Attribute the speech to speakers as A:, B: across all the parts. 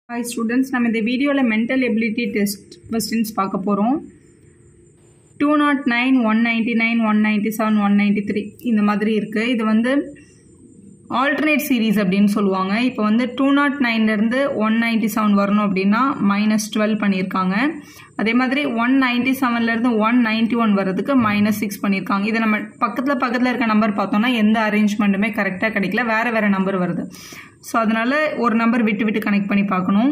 A: hi students நம்ம இந்த வீடியோவில் மென்டல் எபிலிட்டி டெஸ்ட் கொஸ்டின்ஸ் பார்க்க போகிறோம் two nought nine one ninety nine one ninety seven one ninety three இந்த மாதிரி இருக்குது இது வந்து ஆல்டர்னேட் சீரீஸ் அப்படின்னு சொல்லுவாங்க இப்போ வந்து டூ நாட் நைன்லேருந்து ஒன் நைன்டி செவன் வரணும் அப்படின்னா மைனஸ் டுவெல் பண்ணியிருக்காங்க அதே மாதிரி ஒன் நைன்டி செவன்லேருந்து ஒன் நைன்ட்டி ஒன் வர்றதுக்கு மைனஸ் சிக்ஸ் பண்ணியிருக்காங்க இதை நம்ம பக்கத்தில் பக்கத்தில் இருக்க நம்பர் பார்த்தோம்னா எந்த அரேஞ்ச்மெண்ட்டுமே கரெக்டாக கிடைக்கல வேறு வேறு நம்பர் வருது ஸோ அதனால் ஒரு நம்பர் விட்டு விட்டு கனெக்ட் பண்ணி பார்க்கணும்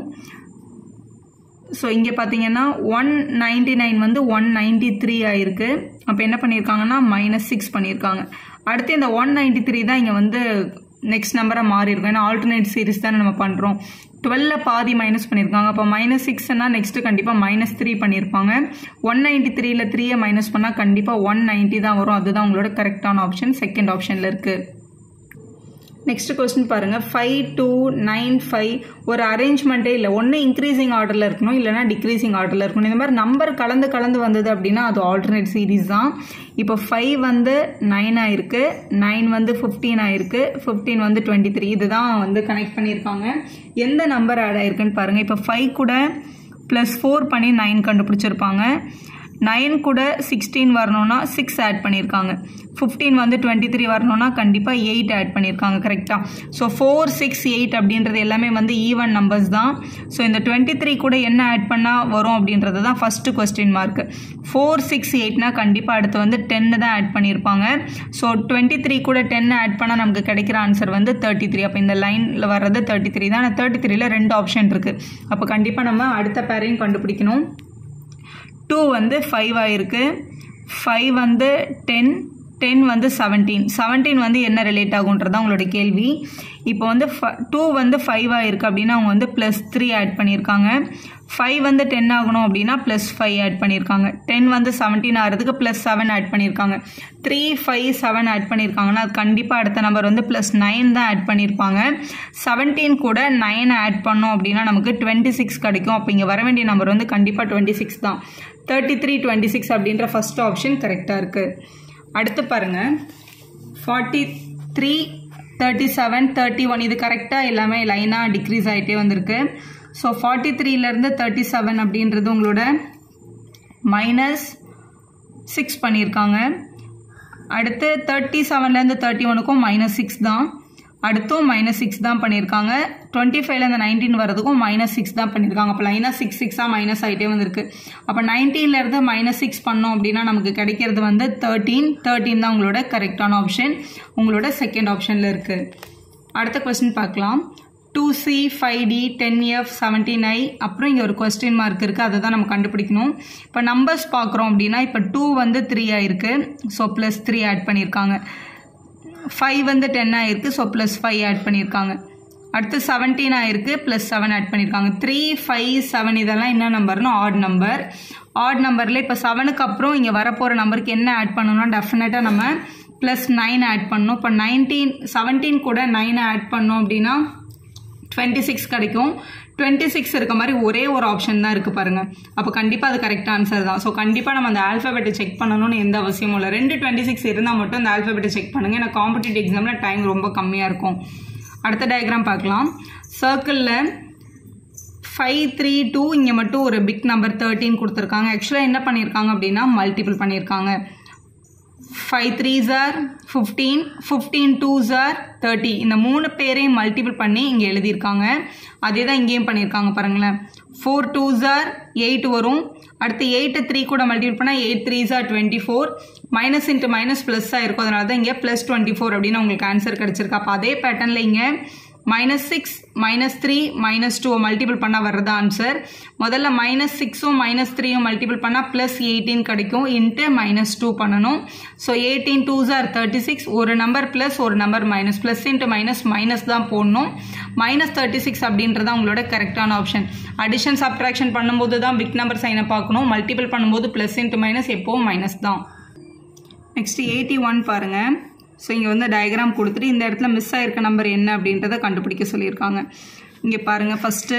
A: ஸோ இங்கே பார்த்தீங்கன்னா ஒன் நைன்டி நைன் வந்து ஒன் நைன்டி த்ரீ ஆயிருக்கு அப்போ என்ன பண்ணியிருக்காங்கன்னா மைனஸ் சிக்ஸ் பண்ணியிருக்காங்க அடுத்து இந்த ஒன் நைன்டி த்ரீ தான் இங்கே வந்து நெக்ஸ்ட் நம்பராக மாறி இருக்கும் ஏன்னா ஆல்டர்னேட் சீரிஸ் தானே நம்ம பண்ணுறோம் டுவெல்ல பாதி மைனஸ் பண்ணியிருக்காங்க அப்போ மைனஸ் சிக்ஸ்னா நெக்ஸ்ட்டு கண்டிப்பாக மைனஸ் த்ரீ பண்ணியிருப்பாங்க ஒன் நைன்டி த்ரீல த்ரீயை மைனஸ் பண்ணால் கண்டிப்பாக ஒன் நைன்ட்டி தான் வரும் அதுதான் உங்களோட கரெக்டான ஆப்ஷன் செகண்ட் ஆப்ஷனில் இருக்குது நெக்ஸ்ட் கொஸ்டின் பாருங்க ஃபைவ் டூ நைன் ஃபைவ் ஒரு அரேஞ்ச்மெண்ட்டே இல்லை ஒன்று இன்க்ரீசிங் ஆர்டரில் இருக்கணும் இல்லைனா டிக்ரீசிங் ஆர்டரில் இருக்கணும் இந்த மாதிரி நம்பர் கலந்து கலந்து வந்தது அப்படின்னா அது ஆல்டர்னேட் சீரீஸ் தான் இப்போ ஃபைவ் வந்து நைன் ஆயிருக்கு நைன் வந்து ஃபிஃப்டீன் ஆயிருக்கு ஃபிஃப்டீன் வந்து டுவெண்ட்டி த்ரீ இதுதான் வந்து கனெக்ட் பண்ணியிருக்காங்க எந்த நம்பர் ஆட் ஆயிருக்குன்னு பாருங்கள் இப்போ ஃபைவ் கூட ப்ளஸ் ஃபோர் பண்ணி நைன் கண்டுபிடிச்சிருப்பாங்க நைன் கூட சிக்ஸ்டீன் வரணும்னா சிக்ஸ் ஆட் பண்ணியிருக்காங்க ஃபிஃப்டீன் வந்து டுவெண்ட்டி த்ரீ வரணும்னா கண்டிப்பாக எயிட் ஆட் பண்ணியிருக்காங்க கரெக்டாக ஸோ ஃபோர் சிக்ஸ் எயிட் அப்படின்றது எல்லாமே வந்து ஈவன் நம்பர்ஸ் தான் ஸோ இந்த டுவெண்ட்டி த்ரீ கூட என்ன ஆட் பண்ணால் வரும் அப்படின்றது தான் first question mark four six எயிட்னா கண்டிப்பாக அடுத்து வந்து டென்னு தான் ஆட் பண்ணியிருப்பாங்க ஸோ டுவெண்ட்டி த்ரீ கூட டென் ஆட் பண்ணால் நமக்கு கிடைக்கிற ஆன்சர் வந்து தேர்ட்டி த்ரீ அப்போ இந்த லைனில் வர்றது தேர்ட்டி த்ரீ தான் ஆனால் தேர்ட்டி த்ரீல ரெண்டு ஆப்ஷன் இருக்குது அப்போ கண்டிப்பாக நம்ம அடுத்த பேரையும் கண்டுபிடிக்கணும் டூ வந்து ஃபைவ் ஆயிருக்கு ஃபைவ் வந்து டென் டென் வந்து செவன்டீன் செவன்டீன் வந்து என்ன ரிலேட் ஆகுன்றது தான் உங்களோட கேள்வி இப்போ வந்து டூ வந்து ஃபைவ் ஆயிருக்கு அப்படின்னா அவங்க வந்து ப்ளஸ் த்ரீ ஆட் பண்ணியிருக்காங்க ஃபைவ் வந்து டென் ஆகணும் அப்படின்னா ப்ளஸ் ஃபைவ் ஆட் பண்ணியிருக்காங்க டென் வந்து செவன்டீன் ஆகிறதுக்கு ப்ளஸ் செவன் ஆட் பண்ணியிருக்காங்க த்ரீ ஃபைவ் செவன் ஆட் பண்ணியிருக்காங்கன்னா அது கண்டிப்பாக அடுத்த நம்பர் வந்து ப்ளஸ் நைன் தான் ஆட் பண்ணியிருப்பாங்க செவன்டீன் கூட நைன் ஆட் பண்ணோம் அப்படின்னா நமக்கு டுவெண்ட்டி சிக்ஸ் கிடைக்கும் அப்போ இங்கே வர வேண்டிய நம்பர் வந்து கண்டிப்பாக டுவெண்ட்டி சிக்ஸ் தான் தேர்ட்டி த்ரீ டுவெண்ட்டி சிக்ஸ் அப்படின்ற ஃபஸ்ட் ஆப்ஷன் கரெக்டாக இருக்குது அடுத்து பாருங்கள் forty three thirty seven thirty one இது கரெக்டாக எல்லாமே லைனாக டிக்ரீஸ் ஆகிட்டே வந்திருக்கு ஸோ ஃபார்ட்டி த்ரீலேருந்து தேர்ட்டி செவன் அப்படின்றது உங்களோட மைனஸ் சிக்ஸ் பண்ணியிருக்காங்க அடுத்து தேர்ட்டி செவன்லேருந்து தேர்ட்டி ஒனுக்கும் மைனஸ் சிக்ஸ் தான் அடுத்தும் மைனஸ் சிக்ஸ் தான் பண்ணியிருக்காங்க டுவெண்ட்டி ஃபைவ்லேருந்து நைன்டீன் வரதுக்கும் மைனஸ் சிக்ஸ் தான் பண்ணியிருக்காங்க அப்போ லைனாக சிக்ஸ் சிக்ஸாக மைனஸ் ஆகிட்டே வந்திருக்கு அப்போ நைன்டீன்லேருந்து மைனஸ் சிக்ஸ் பண்ணோம் அப்படின்னா நமக்கு கிடைக்கிறது வந்து தேர்ட்டீன் தேர்ட்டீன் தான் உங்களோட கரெக்டான ஆப்ஷன் உங்களோட செகண்ட் ஆப்ஷனில் இருக்குது அடுத்த கொஸ்டின் பார்க்கலாம் two C five D ten F seventeen I அப்புறம் இங்கே ஒரு கொஸ்டின் மார்க் இருக்குது அதை தான் நம்ம கண்டுபிடிக்கணும் இப்போ நம்பர்ஸ் பார்க்குறோம் அப்படின்னா இப்போ டூ வந்து த்ரீ ஆயிருக்கு ஸோ ப்ளஸ் த்ரீ ஆட் பண்ணியிருக்காங்க ஃபைவ் வந்து டென் ஆயிருக்கு ஸோ ப்ளஸ் ஃபைவ் ஆட் பண்ணியிருக்காங்க அடுத்து செவன்டீன் ஆயிருக்கு ப்ளஸ் செவன் ஆட் பண்ணியிருக்காங்க த்ரீ ஃபைவ் செவன் இதெல்லாம் என்ன நம்பர்னா ஆட் நம்பர் ஆட் நம்பரில் இப்போ செவனுக்கு அப்புறம் இங்கே வரப்போகிற நம்பருக்கு என்ன ஆட் பண்ணணும்னா டெஃபினட்டாக நம்ம ப்ளஸ் நைன் ஆட் பண்ணணும் இப்போ நைன்டீன் செவன்டீன் கூட நைனை ஆட் பண்ணோம் அப்படின்னா டுவெண்ட்டி சிக்ஸ் கிடைக்கும் டுவெண்ட்டி சிக்ஸ் இருக்க மாதிரி ஒரே ஒரு ஆப்ஷன் தான் இருக்குது பாருங்கள் அப்போ கண்டிப்பாக அது கரெக்ட் ஆன்சர் தான் ஸோ கண்டிப்பாக நம்ம அந்த ஆல்ஃபபெட்டை செக் பண்ணணும்னு எந்த அவசியமும் இல்லை ரெண்டு டுவெண்ட்டி சிக்ஸ் இருந்தால் மட்டும் அந்த ஆல்ஃபபெட்டை செக் பண்ணுங்கள் ஏன்னா காம்படிட்டிவ் எக்ஸாமில் டைம் ரொம்ப கம்மியாக இருக்கும் அடுத்த டயக்ராம் பார்க்கலாம் சர்க்கிளில் ஃபைவ் த்ரீ டூ இங்கே மட்டும் ஒரு பிக் நம்பர் தேர்ட்டின் கொடுத்துருக்காங்க ஆக்சுவலாக என்ன பண்ணியிருக்காங்க அப்படின்னா மல்டிபிள் பண்ணியிருக்காங்க ஃபைவ் த்ரீ ஜார் ஃபிஃப்டீன் ஃபிஃப்டீன் டூ ஜார் தேர்ட்டி இந்த மூணு பேரையும் மல்டிபிள் பண்ணி இங்கே எழுதியிருக்காங்க அதே தான் இங்கேயும் பண்ணியிருக்காங்க பாருங்களேன் ஃபோர் டூ ஜார் எயிட் வரும் அடுத்து எயிட்டு த்ரீ கூட மல்டிபிள் பண்ணால் எயிட் த்ரீ ஜார் twenty four minus into minus ப்ளஸ்ஸாக இருக்கும் அதனால தான் இங்கே ப்ளஸ் டுவெண்ட்டி ஃபோர் அப்படின்னு உங்களுக்கு ஆன்சர் கிடச்சிருக்கு அப்போ அதே பேட்டர்னில் இங்கே minus six minus three minus two multiple பண்ணால் வர்றது ஆன்சர் முதல்ல மைனஸ் சிக்ஸும் மைனஸ் த்ரீயும் மல்டிபிள் பண்ணால் ப்ளஸ் எயிட்டீன் கிடைக்கும் இன்ட்டு மைனஸ் டூ பண்ணணும் ஸோ எயிட்டீன் டூ ஜார் தேர்ட்டி சிக்ஸ் ஒரு நம்பர் ப்ளஸ் ஒரு number minus plus into minus minus தான் போடணும் மைனஸ் தேர்ட்டி சிக்ஸ் அப்படின்றது உங்களோட கரெக்டான ஆப்ஷன் அடிஷன் சப்ட்ராக்ஷன் பண்ணும்போது தான் பிக் நம்பர் சைனை பார்க்கணும் மல்டிபிள் பண்ணும்போது ப்ளஸ் இன்ட்டு மைனஸ் எப்போவும் மைனஸ் தான் நெக்ஸ்ட் எயிட்டி ஒன் பாருங்கள் ஸோ இங்கே வந்து டயக்ராம் கொடுத்துட்டு இந்த இடத்துல மிஸ் ஆகிருக்க நம்பர் என்ன அப்படின்றத கண்டுபிடிக்க சொல்லியிருக்காங்க இங்கே பாருங்கள் ஃபஸ்ட்டு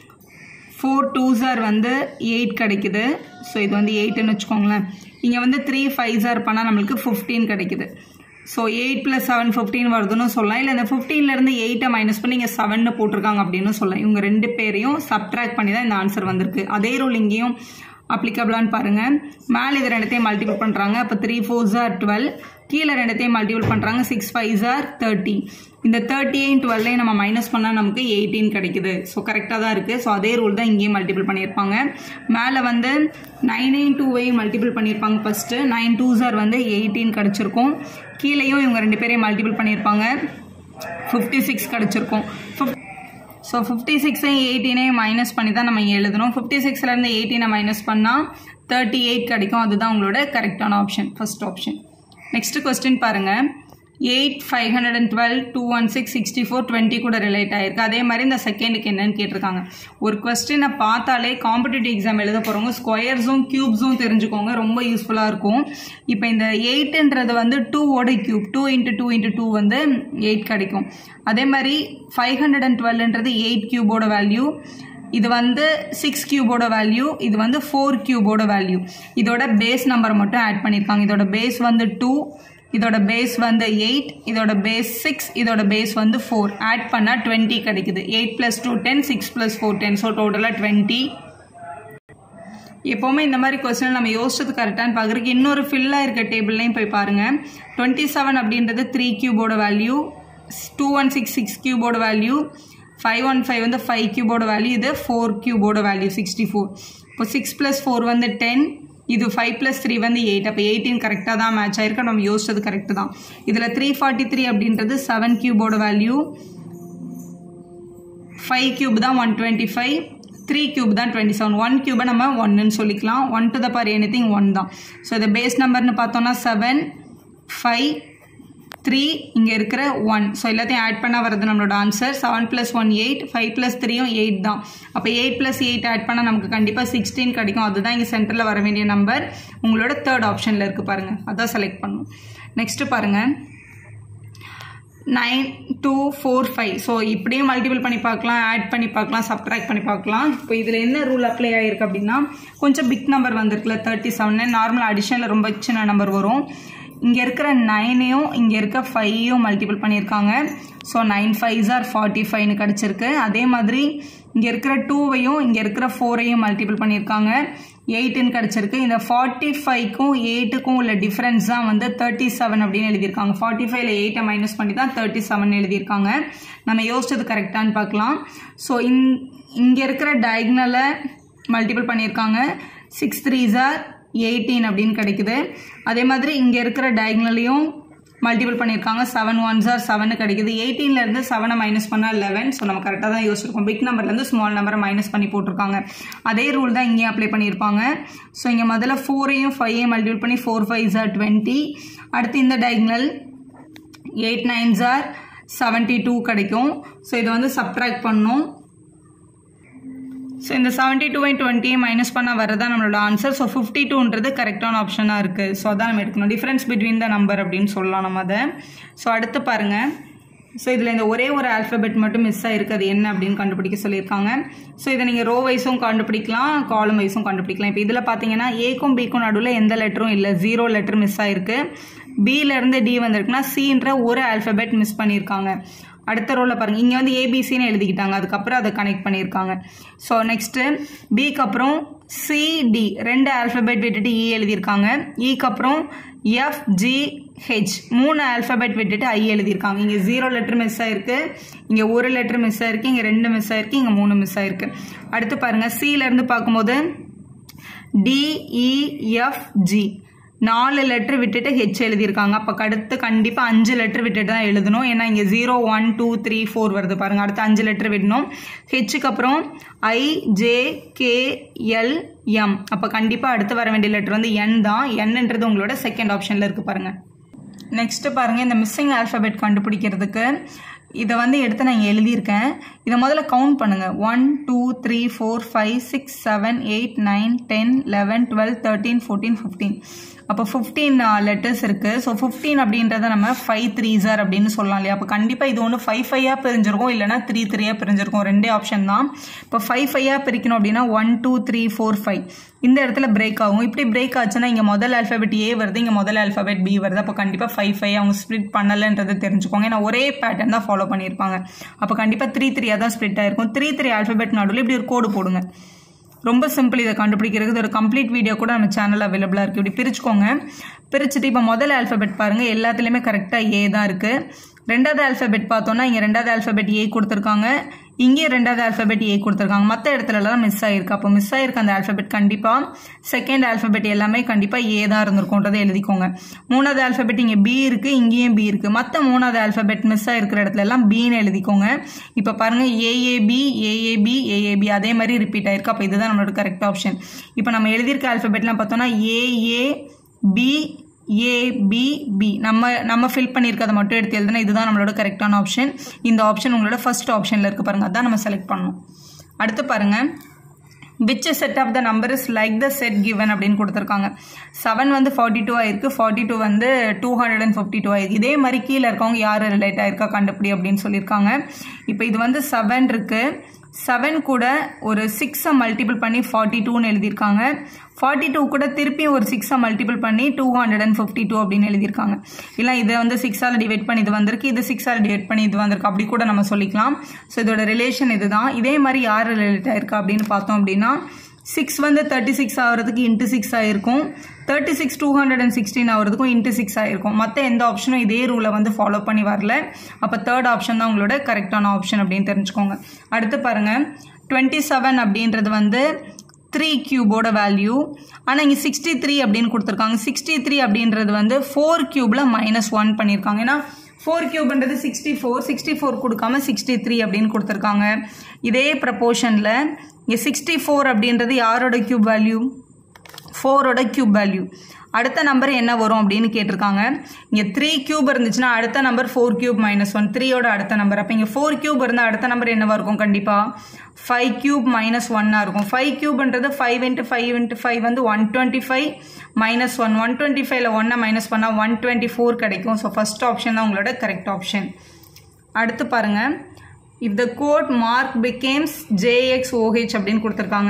A: ஃபோர் டூ ஜார் வந்து எயிட் கிடைக்குது ஸோ இது வந்து எயிட்டுன்னு வச்சுக்கோங்களேன் இங்கே வந்து த்ரீ ஃபைவ் ஜார் பண்ணால் நம்மளுக்கு ஃபிஃப்டீன் கிடைக்குது so eight plus seven fifteen வருதுன்னு சொல்லலாம் இல்லை இந்த ஃபிஃப்டீன்லேருந்து எயிட்டை மைனஸ் பண்ணி இங்கே செவன்னு போட்டிருக்காங்க அப்படின்னு சொல்லலாம் இவங்க ரெண்டு பேரையும் சப்ட்ராக்ட் பண்ணி தான் இந்த ஆன்சர் வந்திருக்கு அதே ரூல் இங்கேயும் அப்ளிகபிளான்னு பாருங்கள் மேலே இது ரெண்டுத்தையும் மல்டிபிள் பண்ணுறாங்க அப்போ த்ரீ ஃபோர் ஜார் டுவெல் கீழே ரெண்டுத்தையும் மல்டிபிள் பண்ணுறாங்க சிக்ஸ் ஃபைவ் ஜார் தேர்ட்டி இந்த தேர்ட்டியையும் டுவெல்லையும் நம்ம மைனஸ் பண்ணால் நமக்கு எயிட்டீன் கிடைக்குது ஸோ கரெக்டாக தான் இருக்குது ஸோ அதே ரூல் தான் இங்கேயும் மல்டிபிள் பண்ணியிருப்பாங்க மேலே வந்து நைனையும் டூவையும் மல்டிபிள் பண்ணியிருப்பாங்க ஃபஸ்ட்டு நைன் டூ ஜார் வந்து எயிட்டீன் கிடச்சிருக்கும் கீழேயும் இவங்க ரெண்டு பேரையும் மல்டிபிள் பண்ணியிருப்பாங்க ஃபிஃப்டி சிக்ஸ் கிடச்சிருக்கும் ஃபிஃப்ட் ஸோ ஃபிஃப்டி சிக்ஸையும் எயிட்டீனையும் மைனஸ் பண்ணி தான் நம்ம எழுதணும் ஃபிஃப்டி சிக்ஸ்லேருந்து எயிட்டீனை மைனஸ் பண்ணால் தேர்ட்டி எயிட் கிடைக்கும் அதுதான் உங்களோட கரெக்டான option first option next question பாருங்கள் eight five hundred and twelve two one six sixty four twenty கூட ரிலேட் ஆயிருக்கு அதே மாதிரி இந்த செகண்டுக்கு என்னன்னு கேட்டிருக்காங்க ஒரு கொஸ்டினை பார்த்தாலே காம்படிட்டிவ் எக்ஸாம் எழுத போகிறவங்க ஸ்கொயர்ஸும் க்யூப்ஸும் தெரிஞ்சுக்கோங்க ரொம்ப யூஸ்ஃபுல்லாக இருக்கும் இப்போ இந்த எயிட்டுன்றது வந்து டூவோட cube two into two into two வந்து எயிட் கிடைக்கும் அதே மாதிரி ஃபைவ் ஹண்ட்ரட் அண்ட் டுவெல்ன்றது எயிட் க்யூபோட வேல்யூ இது வந்து சிக்ஸ் கியூபோட வேல்யூ இது வந்து ஃபோர் கியூபோட வேல்யூ இதோட பேஸ் நம்பர் மட்டும் ஆட் பண்ணியிருக்காங்க இதோட பேஸ் வந்து டூ இதோட பேஸ் வந்து எயிட் இதோட பேஸ் சிக்ஸ் இதோட பேஸ் வந்து ஃபோர் ஆட் பண்ணால் டுவெண்ட்டி கிடைக்குது eight plus two ten six plus four ten so டோட்டலாக டுவெண்ட்டி எப்போவுமே இந்த மாதிரி கொஸ்டின் நம்ம யோசிச்சது கரெக்டானு பார்க்குறதுக்கு இன்னொரு ஃபில்லாக இருக்க டேபிள்லையும் போய் பாருங்கள் டுவெண்ட்டி செவன் அப்படின்றது த்ரீ கியூபோட value two one six six கியூபோட வேல்யூ ஃபைவ் ஒன் ஃபைவ் வந்து ஃபைவ் கியூபோட வேல்யூ இது ஃபோர் கியூபோட வேல்யூ சிக்ஸ்டி ஃபோர் இப்போ சிக்ஸ் ப்ளஸ் ஃபோர் வந்து டென் இது ஃபைவ் ப்ளஸ் த்ரீ வந்து எயிட் அப்போ எயிட்டீன் கரெக்டாக தான் மேட்ச் ஆயிருக்கு நம்ம யோசிச்சது கரெக்டு தான் இதில் த்ரீ ஃபார்ட்டி த்ரீ அப்படின்றது செவன் கியூபோட வேல்யூ ஃபைவ் கியூப் தான் one twenty five three cube தான் டுவெண்ட்டி செவன் ஒன் கியூபை நம்ம ஒன்னுன்னு சொல்லிக்கலாம் one to the power anything one தான் ஸோ இது பேஸ் நம்பர்னு பார்த்தோம்னா செவன் ஃபைவ் த்ரீ இங்கே இருக்கிற ஒன் ஸோ எல்லாத்தையும் ஆட் பண்ணால் வருது நம்மளோட answer seven plus one eight five plus த்ரீயும் எயிட் தான் அப்போ எயிட் ப்ளஸ் எயிட் ஆட் பண்ணால் நமக்கு கண்டிப்பாக சிக்ஸ்டீன் கிடைக்கும் அதுதான் இங்கே சென்டரில் வர வேண்டிய நம்பர் உங்களோட தேர்ட் ஆப்ஷனில் இருக்குது பாருங்கள் அதான் செலக்ட் பண்ணணும் நெக்ஸ்ட்டு பாருங்கள் nine two four five so இப்படியும் மல்டிபிள் பண்ணி பார்க்கலாம் ஆட் பண்ணி பார்க்கலாம் சப்ட்ராக்ட் பண்ணி பார்க்கலாம் இப்போ இதில் என்ன ரூல் அப்ளை ஆகிருக்கு அப்படின்னா கொஞ்சம் பிக் நம்பர் வந்திருக்குல்ல தேர்ட்டி செவன் நார்மல் அடிஷனில் ரொம்ப சின்ன நம்பர் வரும் இங்கே இருக்கிற நைனையும் இங்கே இருக்க ஃபைவையும் மல்டிபிள் பண்ணியிருக்காங்க so nine five are forty ஃபைவ்னு கிடச்சிருக்கு அதே மாதிரி இங்கே இருக்கிற டூவையும் இங்கே இருக்கிற ஃபோரையும் மல்டிபிள் பண்ணியிருக்காங்க எயிட்டுன்னு கிடச்சிருக்கு இந்த ஃபார்ட்டி ஃபைவ்க்கும் எயிட்டுக்கும் உள்ள டிஃப்ரென்ஸ் தான் வந்து தேர்ட்டி செவன் அப்படின்னு எழுதியிருக்காங்க ஃபார்ட்டி ஃபைவ்ல எயிட்டை மைனஸ் பண்ணி தான் தேர்ட்டி செவன் எழுதியிருக்காங்க நம்ம யோசிச்சது கரெக்டானு பார்க்கலாம் ஸோ இங் இங்கே இருக்கிற டயக்னலை மல்டிபிள் பண்ணியிருக்காங்க சிக்ஸ் த்ரீ ஜார் எயிட்டீன் அப்படின்னு கிடைக்குது அதே மாதிரி இங்கே இருக்கிற டயக்னலையும் மல்டிபிள் பண்ணியிருக்காங்க செவன் ஒன் ஜார் செவனு கிடைக்குது எயிட்டீன்லேருந்து செவனை மைனஸ் பண்ணால் லெவன் ஸோ நம்ம கரெக்டாக தான் யோசிச்சிருக்கோம் பிக் நம்பர்லேருந்து ஸ்மால் நம்பரை மைனஸ் பண்ணி போட்டிருக்காங்க அதே ரூல் தான் இங்கேயும் அப்ளை பண்ணியிருப்பாங்க ஸோ இங்கே முதல்ல ஃபோரையும் ஃபைவையும் மல்டிபிள் பண்ணி ஃபோர் ஃபைவ் ஜார் டுவெண்ட்டி அடுத்து இந்த டயக்னல் எயிட் நைன் ஜார் செவன்ட்டி டூ கிடைக்கும் ஸோ இதை வந்து சப்ட்ராக்ட் பண்ணணும் ஸோ இந்த செவன்ட்டி டூ டுவெண்ட்டியை மைனஸ் பண்ண வரதான் நம்மளோட ஆன்சர் ஸோ ஃபிஃப்டி டூன்றது கரெக்டான ஆப்ஷனாக இருக்குது ஸோ அதான் நம்ம எடுக்கணும் டிஃப்ரென்ஸ் பிட்வீன் த நம்பர் அப்படின்னு சொல்லலாம் நம்ம அதை ஸோ அடுத்து பாருங்கள் ஸோ இதில் இந்த ஒரே ஒரு ஆல்ஃபபெட் மட்டும் மிஸ் ஆகிருக்கு அது என்ன அப்படின்னு கண்டுபிடிக்க சொல்லியிருக்காங்க ஸோ இதை நீங்கள் ரோ வைஸும் கண்டுபிடிக்கலாம் காலம் வைஸும் கண்டுபிடிக்கலாம் இப்போ இதில் பார்த்தீங்கன்னா ஏக்கும் பிக்கும் நடுவில் எந்த லெட்டரும் இல்லை ஜீரோ லெட்டர் மிஸ் ஆகிருக்கு பியிலேருந்து டி வந்திருக்குன்னா சின்ற ஒரு ஆல்ஃபபெட் மிஸ் பண்ணியிருக்காங்க அடுத்த ரோவில் பாருங்கள் இங்கே வந்து ஏபிசின்னு எழுதிக்கிட்டாங்க அதுக்கப்புறம் அதை கனெக்ட் பண்ணியிருக்காங்க ஸோ நெக்ஸ்ட்டு பிக்கு அப்புறம் சிடி ரெண்டு ஆல்ஃபபெட் விட்டுட்டு இ எழுதியிருக்காங்க இக்கு அப்புறம் எஃப் ஜி ஹெச் மூணு ஆல்ஃபபெட் விட்டுட்டு ஐ எழுதியிருக்காங்க இங்கே ஜீரோ லெட்டர் மிஸ் ஆயிருக்கு இங்கே ஒரு லெட்டர் மிஸ் ஆயிருக்கு இங்கே ரெண்டு மிஸ் ஆயிருக்கு இங்கே மூணு மிஸ் ஆயிருக்கு அடுத்து பாருங்கள் சியிலேருந்து பார்க்கும்போது டிஇஎஃப்ஜி நாலு லெட்டர் விட்டுட்டு ஹெச் எழுதியிருக்காங்க அப்போ அடுத்து கண்டிப்பாக அஞ்சு லெட்டர் விட்டுட்டு தான் எழுதணும் ஏன்னா இங்கே zero one two three four வருது பாருங்கள் அடுத்து அஞ்சு லெட்டர் விடணும் ஹெச்சுக்கு அப்புறம் I J K L M அப்போ கண்டிப்பாக அடுத்து வர வேண்டிய லெட்டர் வந்து என் தான் என்னன்றது உங்களோட செகண்ட் ஆப்ஷனில் இருக்குது பாருங்கள் நெக்ஸ்ட்டு பாருங்கள் இந்த மிஸ்ஸிங் ஆல்ஃபபெட் கண்டுபிடிக்கிறதுக்கு இதை வந்து எடுத்து நான் எழுதியிருக்கேன் இதை முதல்ல கவுண்ட் பண்ணுங்கள் one two three four five six seven eight nine ten eleven twelve thirteen fourteen fifteen அப்போ ஃபிஃப்டீன் லெட்டர்ஸ் இருக்குது ஸோ ஃபிஃப்டீன் அப்படின்றத நம்ம ஃபைவ் த்ரீ ஜார் அப்படின்னு சொல்லலாம் இல்லையா அப்போ கண்டிப்பாக இது ஒன்று ஃபைவ் ஃபைவாக பிரிஞ்சிருக்கும் இல்லைனா த்ரீ த்ரீயாக பிரிஞ்சிருக்கும் ரெண்டே ஆப்ஷன் தான் இப்போ ஃபைவ் ஃபைவாக பிரிக்கணும் அப்படின்னா one two three four five இந்த இடத்துல பிரேக் ஆகும் இப்படி பிரேக் ஆச்சுன்னா இங்கே முதல் ஆல்ஃபபெட் ஏ வருது இங்கே முதல் ஆல்ஃபபெட் பி வருது அப்போ கண்டிப்பாக ஃபைவ் ஃபைவ் அவங்க ஸ்ப்ளிட் பண்ணலைன்றது தெரிஞ்சுக்கோங்க ஏன்னா ஒரே பேட்டர்ன் தான் ஃபாலோ பண்ணியிருப்பாங்க அப்போ கண்டிப்பாக த்ரீ த்ரீயாக தான் ஸ்ப்ளிட் ஆயிருக்கும் த்ரீ த்ரீ ஆல்ஃபபெட் நடுவில் இப்படி ஒரு கோடு போடுங்க ரொம்ப சிம்பிள் இதை கண்டுபிடிக்கிறதுக்கு ஒரு கம்ப்ளீட் வீடியோ கூட நம்ம சேனல் அவைலபிளாக இருக்குது இப்படி பிரிச்சுக்கோங்க பிரிச்சுட்டு இப்போ முதல் ஆல்ஃபபெட் பாருங்கள் எல்லாத்துலேயுமே கரெக்டாக ஏ தான் இருக்குது ரெண்டாவது ஆல்ஃபபெட் பார்த்தோன்னா இங்கே ரெண்டாவது ஆல்ஃபபெட் ஏ கொடுத்துருக்காங்க இங்கேயும் ரெண்டாவது ஆல்ஃபபெட் ஏ கொடுத்துருக்காங்க மற்ற இடத்துலலாம் மிஸ் ஆகிருக்கு அப்போ மிஸ் ஆகிருக்க அந்த ஆல்ஃபபெட் கண்டிப்பாக செகண்ட் ஆல்ஃபபெட் எல்லாமே கண்டிப்பாக ஏ தான் இருந்திருக்கும்ன்றதை எழுதிக்கோங்க மூணாவது ஆல்ஃபபெட் இங்கே பி இருக்குது இங்கேயும் பி இருக்குது மற்ற மூணாவது ஆல்ஃபபெட் மிஸ் ஆகிருக்கிற இடத்துல எல்லாம் பின்னு எழுதிக்கோங்க இப்போ பாருங்கள் ஏஏபி ஏஏபி ஏஏபி அதே மாதிரி ரிப்பீட் ஆயிருக்கு அப்போ இதுதான் நம்மளோட கரெக்ட் ஆப்ஷன் இப்போ நம்ம எழுதியிருக்க ஆல்ஃபபெட்லாம் பார்த்தோன்னா ஏஏ பி ஏபிபி நம்ம நம்ம ஃபில் பண்ணியிருக்கதை மட்டும் எடுத்து எழுதுனா இதுதான் நம்மளோட கரெக்டான ஆப்ஷன் இந்த ஆப்ஷன் உங்களோட ஃபர்ஸ்ட் ஆப்ஷனில் இருக்குது பாருங்கள் அதான் நம்ம செலக்ட் பண்ணணும் அடுத்து பாருங்கள் which set of the number is like the set given அப்படின்னு கொடுத்துருக்காங்க செவன் வந்து ஃபார்ட்டி டூ ஆயிருக்கு ஃபார்ட்டி டூ வந்து two hundred and fifty two ஆயிருக்கு இதே மாதிரி கீழே இருக்கவங்க யார் ரிலேட் ஆயிருக்கா கண்டுபிடி அப்படின்னு சொல்லியிருக்காங்க இப்போ இது வந்து செவன் இருக்குது செவன் கூட ஒரு சிக்ஸை மல்டிபிள் பண்ணி ஃபார்ட்டி டூன்னு எழுதியிருக்காங்க ஃபார்ட்டி டூ கூட திருப்பியும் ஒரு சிக்ஸை மல்டிபிள் பண்ணி two hundred and fifty two அப்படின்னு எழுதியிருக்காங்க இல்லை இதை வந்து சிக்ஸால் டிவைட் பண்ணி இது வந்திருக்கு இது சிக்ஸால் டிவைட் பண்ணி இது வந்திருக்கு அப்படி கூட நம்ம சொல்லிக்கலாம் ஸோ இதோட ரிலேஷன் இதுதான் இதே மாதிரி யார் ரிலேட் ஆயிருக்கா அப்படின்னு பார்த்தோம் அப்படின்னா சிக்ஸ் வந்து தேர்ட்டி சிக்ஸ் ஆகிறதுக்கு இன்ட்டு சிக்ஸ் ஆயிருக்கும் thirty six two hundred and sixteen ஆகிறதுக்கும் இன்ட்டு சிக்ஸ் ஆயிருக்கும் மற்ற எந்த ஆப்ஷனும் இதே ரூலை வந்து ஃபாலோ பண்ணி வரல அப்போ தேர்ட் ஆப்ஷன் தான் உங்களோட கரெக்டான ஆப்ஷன் அப்படின்னு தெரிஞ்சுக்கோங்க அடுத்து பாருங்கள் டுவெண்ட்டி செவன் அப்படின்றது வந்து த்ரீ கியூபோட வேல்யூ ஆனால் இங்கே சிக்ஸ்டி த்ரீ அப்படின்னு கொடுத்துருக்காங்க சிக்ஸ்டி த்ரீ அப்படின்றது வந்து ஃபோர் கியூபில் மைனஸ் ஒன் பண்ணியிருக்காங்க ஏன்னா ஃபோர் கியூப்ன்றது சிக்ஸ்டி ஃபோர் சிக்ஸ்டி ஃபோர் கொடுக்காம சிக்ஸ்டி த்ரீ அப்படின்னு கொடுத்துருக்காங்க இதே ப்ரப்போர்ஷனில் இங்கே சிக்ஸ்டி ஃபோர் அப்படின்றது யாரோட கியூப் வேல்யூ ஃபோரோட கியூப் வேல்யூ அடுத்த நம்பர் என்ன வரும் அப்படின்னு கேட்டிருக்காங்க இங்கே த்ரீ கியூப் இருந்துச்சுன்னா அடுத்த number four cube minus one த்ரீயோட அடுத்த நம்பர் அப்போ இங்கே ஃபோர் கியூப் இருந்தால் அடுத்த நம்பர் என்னவா இருக்கும் கண்டிப்பாக ஃபைவ் கியூப் மைனஸ் ஒன்னாக இருக்கும் ஃபைவ் கியூப்ன்றது five into five into five வந்து one twenty five minus one one twenty ஃபைவ்ல ஒன்னை மைனஸ் பண்ணால் ஒன் டுவெண்ட்டி ஃபோர் கிடைக்கும் ஸோ ஃபஸ்ட் ஆப்ஷன் தான் உங்களோட கரெக்ட் ஆப்ஷன் அடுத்து பாருங்கள் if the code mark becomes J X O H அப்படின்னு கொடுத்துருக்காங்க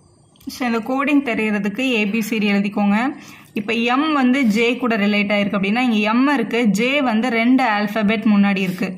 A: ஸோ இந்த கோடிங் தெரியறதுக்கு ஏபிசிடி எழுதிக்கோங்க இப்போ எம் வந்து ஜே கூட ரிலேட் ஆயிருக்கு அப்படின்னா இங்கே எம் இருக்குது ஜே வந்து ரெண்டு ஆல்ஃபபெட் முன்னாடி இருக்குது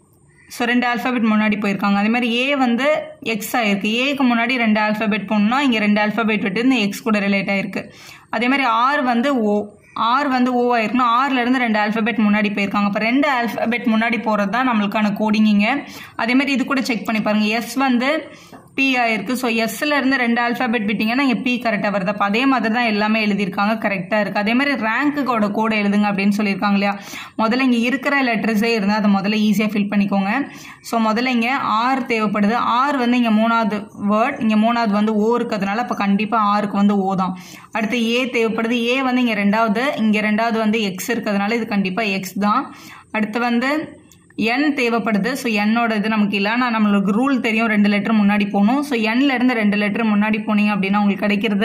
A: ஸோ ரெண்டு ஆல்ஃபபெட் முன்னாடி போயிருக்காங்க அதே மாதிரி ஏ வந்து எக்ஸ் ஆயிருக்கு ஏக்கு முன்னாடி ரெண்டு ஆல்ஃபபெட் போகணும்னா இங்கே ரெண்டு ஆல்ஃபபெட் விட்டு இந்த எக்ஸ் கூட ரிலேட் ஆயிருக்கு அதே மாதிரி ஆர் வந்து ஓ ஆர் வந்து ஓ ஆயிருக்குன்னா ஆர்ல இருந்து ரெண்டு ஆல்ஃபபெட் முன்னாடி போயிருக்காங்க அப்போ ரெண்டு ஆல்ஃபபெட் முன்னாடி போகிறது தான் நம்மளுக்கான கோடிங்கிங்க அதே மாதிரி இது கூட செக் பண்ணி பாருங்க எஸ் வந்து பி ஆயிருக்கு ஸோ எஸ்ல இருந்து ரெண்டு ஆல்ஃபபெட் விட்டீங்கன்னா இங்கே பி கரெக்டாக வருது அப்போ அதே மாதிரி தான் எல்லாமே எழுதியிருக்காங்க கரெக்டாக இருக்குது அதே மாதிரி ரேங்க்குக்கோட கோடை எழுதுங்க அப்படின்னு சொல்லியிருக்காங்க இல்லையா முதல்ல இங்கே இருக்கிற லெட்டர்ஸே இருந்தால் அதை முதல்ல ஈஸியாக ஃபில் பண்ணிக்கோங்க ஸோ முதல்ல இங்கே ஆர் தேவைப்படுது ஆர் வந்து இங்கே மூணாவது வேர்ட் இங்கே மூணாவது வந்து ஓ இருக்கிறதுனால அப்போ கண்டிப்பாக ஆருக்கு வந்து ஓ தான் அடுத்து ஏ தேவைப்படுது ஏ வந்து இங்கே ரெண்டாவது இங்கே ரெண்டாவது வந்து எக்ஸ் இருக்கிறதுனால இது கண்டிப்பாக எக்ஸ் தான் அடுத்து வந்து என் தேவைப்படுது ஸோ என்னோட இது நமக்கு இல்லை ஆனால் நம்மளுக்கு ரூல் தெரியும் ரெண்டு லெட்டர் முன்னாடி போகணும் ஸோ என்ல இருந்து ரெண்டு லெட்டர் முன்னாடி போனீங்க அப்படின்னா உங்களுக்கு கிடைக்கிறது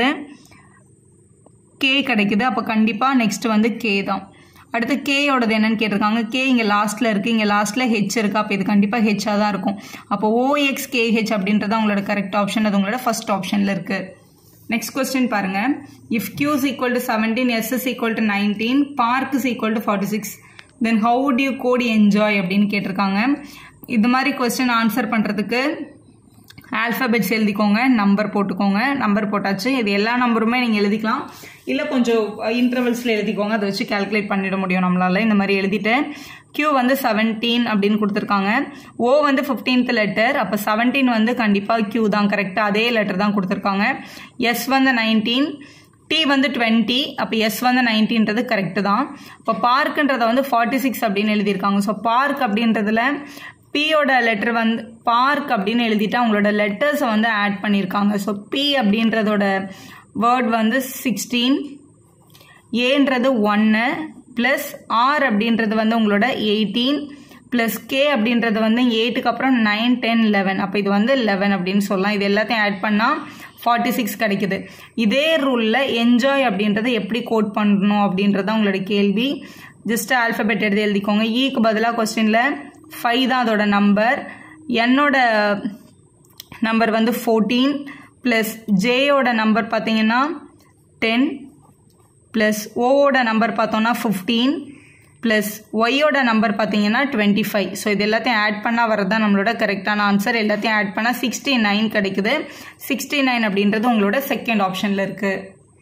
A: கே கிடைக்குது அப்போ கண்டிப்பாக நெக்ஸ்ட் வந்து கே தான் அடுத்து கேயோடது என்னன்னு கேட்டிருக்காங்க கே இங்கே லாஸ்ட்டில் இருக்குது இங்கே லாஸ்ட்டில் ஹெச் இருக்குது அப்போ இது கண்டிப்பாக ஹெச்சாக தான் இருக்கும் அப்போ ஓஎக்ஸ் கேஹெச் அப்படின்றது உங்களோட கரெக்ட் ஆப்ஷன் அது உங்களோட ஃபர்ஸ்ட் ஆப்ஷனில் இருக்குது நெக்ஸ்ட் கொஸ்டின் பாருங்க if Q is equal to seventeen S is equal to nineteen park is equal to forty six then how would you code enjoy அப்படின்னு கேட்டிருக்காங்க இது மாதிரி கொஸ்டின் ஆன்சர் பண்ணுறதுக்கு ஆல்ஃபபெட்ஸ் எழுதிக்கோங்க நம்பர் போட்டுக்கோங்க நம்பர் போட்டாச்சு இது எல்லா நம்பருமே நீங்கள் எழுதிக்கலாம் இல்லை கொஞ்சம் இன்டர்வல்ஸில் எழுதிக்கோங்க அதை வச்சு கால்குலேட் பண்ணிட முடியும் நம்மளால இந்த மாதிரி எழுதிட்டு கியூ வந்து செவன்டீன் அப்படின்னு கொடுத்துருக்காங்க ஓ வந்து ஃபிஃப்டீன்த் லெட்டர் அப்போ செவன்டீன் வந்து கண்டிப்பாக கியூ தான் கரெக்டாக அதே லெட்டர் தான் கொடுத்துருக்காங்க எஸ் வந்து நைன்டீன் டி வந்து டுவெண்ட்டி அப்போ எஸ் வந்து நைன்டீன்றது கரெக்டு தான் இப்போ பார்க்குன்றத வந்து ஃபார்ட்டி சிக்ஸ் அப்படின்னு எழுதியிருக்காங்க ஸோ பார்க் அப்படின்றதுல பியோட லெட்டர் வந்து பார்க் அப்படின்னு எழுதிட்டு அவங்களோட லெட்டர்ஸை வந்து ஆட் பண்ணியிருக்காங்க ஸோ பி அப்படின்றதோட வேர்ட் வந்து சிக்ஸ்டீன் ஏன்றது ஒன்று ப்ளஸ் ஆர் அப்படின்றது வந்து உங்களோட எயிட்டீன் ப்ளஸ் கே அப்படின்றது வந்து எயிட்டுக்கு அப்புறம் நைன் டென் லெவன் அப்போ இது வந்து லெவன் அப்படின்னு சொல்லலாம் இது எல்லாத்தையும் ஆட் பண்ணால் ஃபார்ட்டி சிக்ஸ் கிடைக்குது இதே ரூலில் என்ஜாய் அப்படின்றத எப்படி கோட் பண்ணணும் அப்படின்றது தான் உங்களோட கேள்வி ஜஸ்ட் ஆல்ஃபபெட் எடுத்து எழுதிக்கோங்க ஈக்கு பதிலாக கொஸ்டினில் ஃபைவ் தான் அதோட நம்பர் என்னோட நம்பர் வந்து ஃபோர்டீன் ப்ளஸ் ஜேயோட நம்பர் பார்த்தீங்கன்னா டென் ப்ளஸ் ஓவோட நம்பர் பார்த்தோன்னா ஃபிஃப்டீன் ப்ளஸ் ஒய்யோட நம்பர் பார்த்தீங்கன்னா டுவெண்ட்டி ஃபைவ் ஸோ இது எல்லாத்தையும் ஆட் பண்ணால் வரது தான் நம்மளோட கரெக்டான ஆன்சர் எல்லாத்தையும் ஆட் பண்ணால் சிக்ஸ்டி நைன் கிடைக்குது சிக்ஸ்டி நைன் அப்படின்றது உங்களோட செகண்ட் ஆப்ஷனில் இருக்குது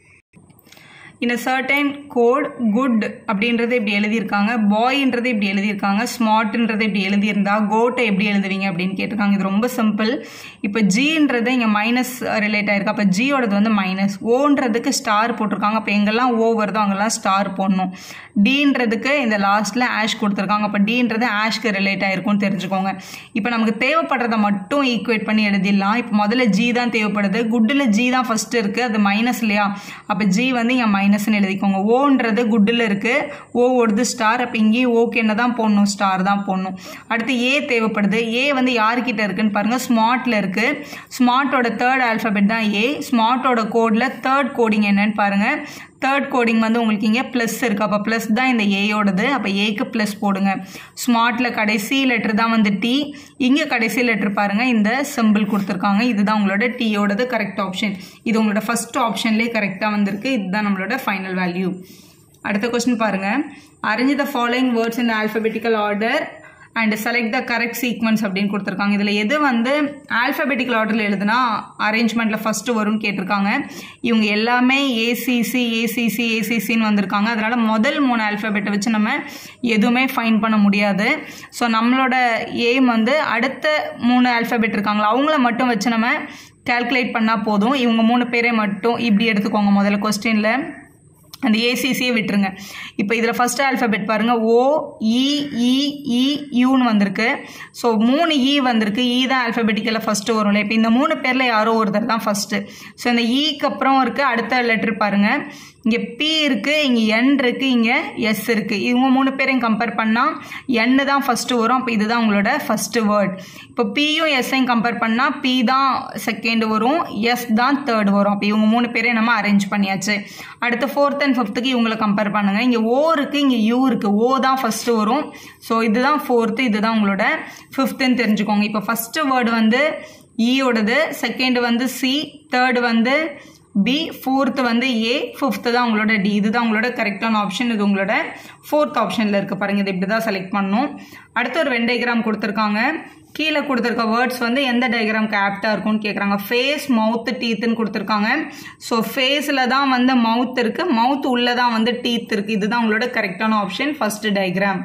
A: இந்த சர்டைன் கோட் குட் அப்படின்றது இப்படி எழுதியிருக்காங்க பாய்ன்றது இப்படி எழுதியிருக்காங்க ஸ்மார்ட்ன்றது இப்படி எழுதியிருந்தா கோட்டை எப்படி எழுதுவீங்க அப்படின்னு கேட்டிருக்காங்க இது ரொம்ப சிம்பிள் இப்போ ஜின்றது இங்கே மைனஸ் ரிலேட் ஆயிருக்கு அப்போ ஜியோடது வந்து மைனஸ் ஓன்றதுக்கு ஸ்டார் போட்டிருக்காங்க அப்போ எங்கெல்லாம் ஓ வருதோ அங்கெல்லாம் ஸ்டார் போடணும் டீன்றதுக்கு இந்த லாஸ்ட்டில் ஆஷ் கொடுத்துருக்காங்க அப்போ டீன்றது ஆஷ்க்கு ரிலேட் ஆயிருக்கும்னு தெரிஞ்சுக்கோங்க இப்போ நமக்கு தேவைப்படுறதை மட்டும் ஈக்குவேட் பண்ணி எழுதிடலாம் இப்போ முதல்ல ஜி தான் தேவைப்படுது குட்டில் ஜி தான் ஃபஸ்ட்டு இருக்குது அது மைனஸ் இல்லையா அப்போ ஜி வந்து இங்கே மைனஸ்னு எழுதிக்கோங்க ஓன்றது குட்டில் இருக்குது ஓ ஓடுது ஸ்டார் அப்போ இங்கேயும் ஓகே என்ன தான் போடணும் ஸ்டார் தான் போடணும் அடுத்து ஏ தேவைப்படுது ஏ வந்து யார்கிட்ட இருக்குன்னு பாருங்கள் ஸ்மார்ட்டில் இருக்குது ஸ்மார்ட்டோட தேர்ட் ஆல்ஃபபெட் தான் ஏ ஸ்மார்ட்டோட கோடில் தேர்ட் கோடிங் என்னன்னு பாருங்கள் தேர்ட் கோடிங் வந்து உங்களுக்கு இங்கே ப்ளஸ் இருக்குது அப்போ ப்ளஸ் தான் இந்த ஏயோடது அப்போ ஏக்கு ப்ளஸ் போடுங்க ஸ்மார்ட்டில் கடைசி லெட்டர் தான் வந்து டி இங்கே கடைசி லெட்டர் பாருங்கள் இந்த சிம்பிள் கொடுத்துருக்காங்க இதுதான் உங்களோட டீயோடது கரெக்ட் ஆப்ஷன் இது உங்களோட ஃபஸ்ட் ஆப்ஷன்லேயே கரெக்டாக வந்திருக்கு இதுதான் நம்மளோட ஃபைனல் வேல்யூ அடுத்த கொஸ்டின் பாருங்கள் arrange the following words in alphabetical order and select the correct sequence அப்படின்னு கொடுத்துருக்காங்க இதில் எது வந்து ஆல்ஃபபெட்டிக்கல் ஆர்டரில் எழுதுனா அரேஞ்ச்மெண்ட்டில் ஃபஸ்ட்டு வரும்னு கேட்டிருக்காங்க இவங்க எல்லாமே ஏசிசி ஏசிசி ஏசிசின்னு வந்திருக்காங்க அதனால் முதல் மூணு ஆல்ஃபபெட்டை வச்சு நம்ம எதுவுமே ஃபைன் பண்ண முடியாது ஸோ நம்மளோட எய்ம் வந்து அடுத்த மூணு ஆல்ஃபபெட் இருக்காங்களா அவங்கள மட்டும் வச்சு நம்ம கால்குலேட் பண்ணால் போதும் இவங்க மூணு பேரே மட்டும் இப்படி எடுத்துக்கோங்க முதல்ல கொஸ்டினில் அந்த ஏசிசியே விட்டுருங்க இப்போ இதில் ஃபஸ்ட் ஆல்ஃபபெட் பாருங்கள் ஓ இ இ இ யூன்னு வந்திருக்கு ஸோ மூணு இ வந்திருக்கு இ தான் ஆல்ஃபபெட்டிக்கலில் ஃபஸ்ட்டு வரும்ல இப்போ இந்த மூணு பேரில் யாரோ ஒருத்தர் தான் ஃபஸ்ட்டு ஸோ இந்த ஈக்கு அப்புறம் இருக்குது அடுத்த லெட்டர் பாருங்கள் இங்கே பி இருக்குது இங்கே என் இருக்குது இங்கே எஸ் இருக்குது இவங்க மூணு பேரையும் கம்பேர் பண்ணால் என்னு தான் ஃபஸ்ட்டு வரும் அப்போ இதுதான் உங்களோட ஃபஸ்ட்டு வேர்ட் இப்போ பியும் எஸ்ஸையும் கம்பேர் பண்ணால் பி தான் செகண்ட் வரும் எஸ் தான் தேர்ட் வரும் அப்போ இவங்க மூணு பேரையும் நம்ம அரேஞ்ச் பண்ணியாச்சு அடுத்து ஃபோர்த் அண்ட் ஃபிஃப்த்துக்கு இவங்களை கம்பேர் பண்ணுங்கள் இங்கே ஓ இருக்குது இங்கே யூ இருக்குது ஓ தான் ஃபஸ்ட்டு வரும் ஸோ இதுதான் ஃபோர்த்து இதுதான் உங்களோட ஃபிஃப்த்துன்னு தெரிஞ்சுக்கோங்க இப்போ ஃபஸ்ட்டு வேர்டு வந்து ஈயோடது செகண்ட் வந்து சி தேர்டு வந்து பி ஃபோர்த்து வந்து ஏ ஃபிஃப்த்து தான் உங்களோட டி இதுதான் உங்களோட கரெக்டான ஆப்ஷன் இது உங்களோட ஃபோர்த் ஆப்ஷனில் இருக்குது பாருங்கள் இது இப்படி தான் செலக்ட் பண்ணணும் அடுத்து ஒரு வென் டயக்ராம் கொடுத்துருக்காங்க கீழே கொடுத்துருக்க வேர்ட்ஸ் வந்து எந்த டயக்ராம்க்கு ஆப்டாக இருக்கும்னு கேட்குறாங்க ஃபேஸ் மவுத்து டீத்துன்னு கொடுத்துருக்காங்க ஸோ ஃபேஸில் தான் வந்து மவுத் இருக்குது மவுத் உள்ளே தான் வந்து டீத் இருக்குது இதுதான் உங்களோட கரெக்டான option first diagram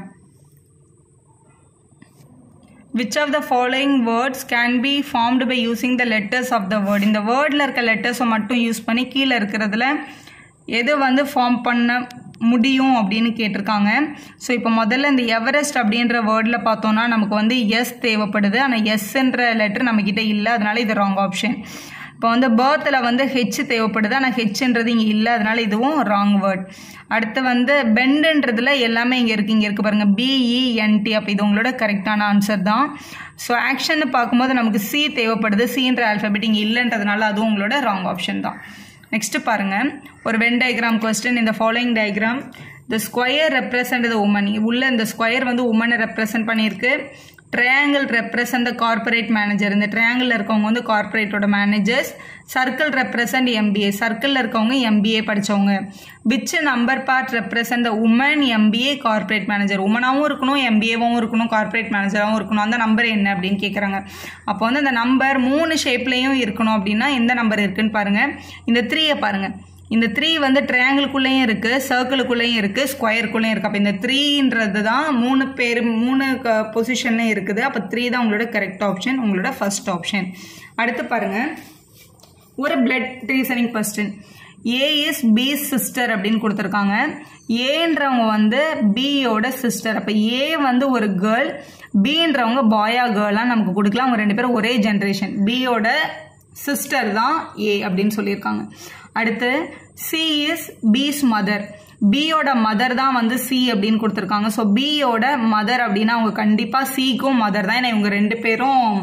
A: which of the following words can be formed by using the letters of the word இந்த வேர்டில் இருக்க லெட்டர்ஸை மட்டும் யூஸ் பண்ணி கீழே இருக்கிறதுல எது வந்து ஃபார்ம் பண்ண முடியும் அப்படின்னு கேட்டிருக்காங்க ஸோ இப்போ முதல்ல இந்த எவரெஸ்ட் அப்படின்ற வேர்டில் பார்த்தோன்னா நமக்கு வந்து எஸ் தேவைப்படுது ஆனால் எஸ்ன்ற லெட்டர் நம்மக்கிட்ட இல்லை அதனால இது ராங் ஆப்ஷன் இப்போ வந்து பேர்த்தில் வந்து ஹெச் தேவைப்படுது ஆனால் ஹெச்ன்றது இங்கே இல்லை அதனால இதுவும் ராங் வேர்ட் அடுத்து வந்து பெண்டுன்றதுல எல்லாமே இங்கே இருக்குது இங்கே இருக்குது பாருங்கள் பிஇஎன்டி அப்போ இது உங்களோட கரெக்டான ஆன்சர் தான் ஸோ ஆக்ஷன் பார்க்கும்போது நமக்கு சி தேவைப்படுது சின்ற ஆல்ஃபபெட் இங்கே இல்லைன்றதுனால அதுவும் உங்களோட ராங் ஆப்ஷன் தான் நெக்ஸ்ட் பாருங்கள் ஒரு வென் டயக்ராம் கொஸ்டின் இந்த following diagram the square represent the woman உள்ள இந்த ஸ்கொயர் வந்து உமனை ரெப்ரசன்ட் பண்ணியிருக்கு triangle represent the corporate manager இந்த ட்ரையாங்கிள் இருக்கவங்க வந்து கார்பரேட்டோட மேனேஜர்ஸ் சர்க்கிள் ரெப்ரசன்ட் எம்பிஏ சர்க்கிளில் இருக்கவங்க எம்பிஏ படித்தவங்க which number part represent the woman MBA corporate manager உமனாகவும் இருக்கணும் எம்பிஏவும் இருக்கணும் கார்பரேட் மேனேஜராகவும் இருக்கணும் அந்த நம்பர் என்ன அப்படின்னு கேட்குறாங்க அப்போ வந்து அந்த நம்பர் மூணு ஷேப்லேயும் இருக்கணும் அப்படின்னா எந்த நம்பர் இருக்குன்னு பாருங்கள் இந்த த்ரீயை பாருங்கள் இந்த த்ரீ வந்து ட்ரையாங்கிள்குள்ளேயும் இருக்குது சர்க்கிளுக்குள்ளேயும் இருக்குது ஸ்கொயருக்குள்ளேயும் இருக்குது அப்போ இந்த த்ரீன்றது தான் மூணு பேர் மூணு பொசிஷன்லேயும் இருக்குது அப்போ த்ரீ தான் உங்களோட கரெக்ட் ஆப்ஷன் உங்களோட ஃபர்ஸ்ட் ஆப்ஷன் அடுத்து பாருங்கள் ஒரு blood reasoning question A is B sister அப்படின்னு கொடுத்துருக்காங்க ஏன்றவங்க வந்து பியோட சிஸ்டர் அப்போ ஏ வந்து ஒரு கேர்ள் பின்றவங்க பாயா கேர்ளாக நமக்கு கொடுக்கலாம் அவங்க ரெண்டு பேரும் ஒரே ஜென்ரேஷன் பியோட சிஸ்டர் தான் ஏ அப்படின்னு சொல்லியிருக்காங்க அடுத்து சி இஸ் பீஸ் மதர் பியோட மதர் தான் வந்து சி அப்படின்னு கொடுத்துருக்காங்க ஸோ பியோட மதர் அப்படின்னா அவங்க கண்டிப்பாக சிக்கும் மதர் தான் ஏன்னா இவங்க ரெண்டு பேரும்